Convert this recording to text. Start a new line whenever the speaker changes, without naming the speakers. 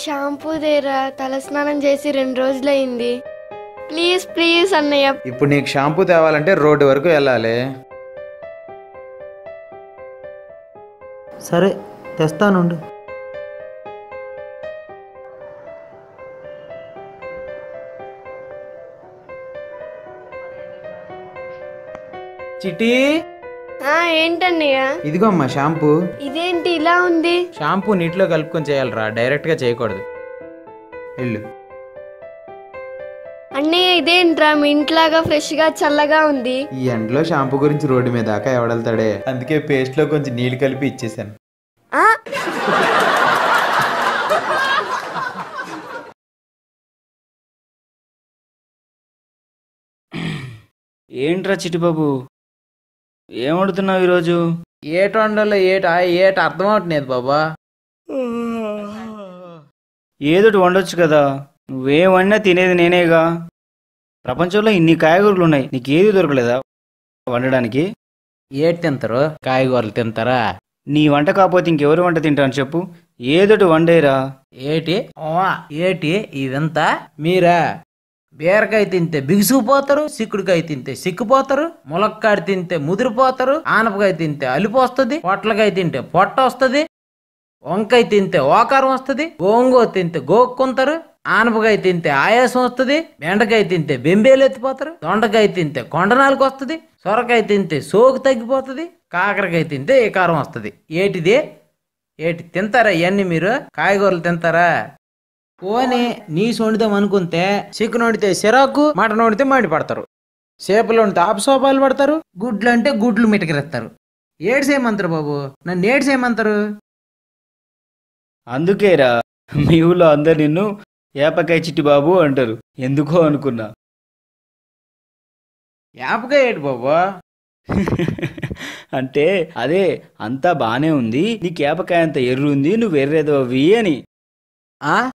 shampoo దేరా తలస్నానం చేసి రెండు రోజులైంది ప్లీజ్ ప్లీజ్ అన్నయ్య
ఇప్పుడు నీకు షాంపూ తేవాలంటే రోడ్డు వరకు వెళ్ళాలి
సరే తెస్తానుండు
చిటి
ఆ, ఏంటన్నయ్య
ఇదిగో అమ్మా షాంపూ
ఇదేంటి ఇలా ఉంది
షాంపూ నీటిలో కలుపుకొని చేయాలిరా డైరెక్ట్గా చేయకూడదు వెళ్ళు
అన్నయ్య ఇదేంట్రా మీ ఇంట్లాగా ఫ్రెష్ గా చల్లగా ఉంది
ఈ ఎండలో షాంపూ గురించి రోడ్డు మీద దాకా ఎవడెళ్తాడే అందుకే పేస్ట్లో కొంచెం నీళ్ళు కలిపి ఇచ్చేసాను
ఆ
ఏంట్రా చిట్టిబాబు ఏం వండుతున్నావు ఈరోజు
ఏట వండాలో ఏట ఏట అర్థం అవట్లేదు బాబా
ఏదోటి వండొచ్చు కదా నువ్వేం వండినా తినేది నేనేగా ప్రపంచంలో ఇన్ని కాయగూరలు ఉన్నాయి నీకు ఏది దొరకలేదా వండడానికి
ఏటి తింటారు కాయగూరలు తింటారా
నీ వంట కాకపోతే ఇంకెవరు వంట తింటాను చెప్పు ఏదోటి వండేరా
ఏటి ఓ, ఏటి ఇదంతా మీరా బీరకాయ తింటే బిగుసుకుపోతారు సిక్కుడుకాయ తింటే సిక్కిపోతారు ములక్కాడ తింటే ముదిరిపోతారు ఆనపకాయ తింటే అలిపి వస్తుంది పొట్లకాయ తింటే పొట్ట వస్తుంది వంకాయ తింటే ఓకారం వస్తుంది గోంగూర తింటే గోక్కుంటారు ఆనపకాయ తింటే ఆయాసం వస్తుంది బెండకాయ తింటే బెంబేలు ఎత్తిపోతారు దొండకాయ తింటే కొండనాలకు వస్తుంది సొరకాయ తింటే సోకు తగ్గిపోతుంది కాకరకాయ తింటే ఏకారం వస్తుంది ఏటిది ఏటి తింటారా ఇవన్నీ మీరు కాయగూరలు తింటారా పోనీ నీసు వండుదాం అనుకుంటే చికెన్ వండితే సిరాకు మటన్ వండితే మండి పడతారు చేపలు వండితే ఆపసోపాలు పడతారు గుడ్లు అంటే గుడ్లు మిటకిరేస్తారు ఏడు చేయమంటారు బాబు నన్ను ఏడు చేయమంటారు
అందుకేరా మీ ఊళ్ళో అందరు నిన్ను ఏపకాయ చిట్టిబాబు అంటారు ఎందుకో అనుకున్నా
యాపగా ఏడు బాబు
అంటే అదే అంతా బానే ఉంది నీకు ఏపకాయ అంత ఎర్రు ఉంది నువ్వు ఎర్రేదోవి అని
ఆ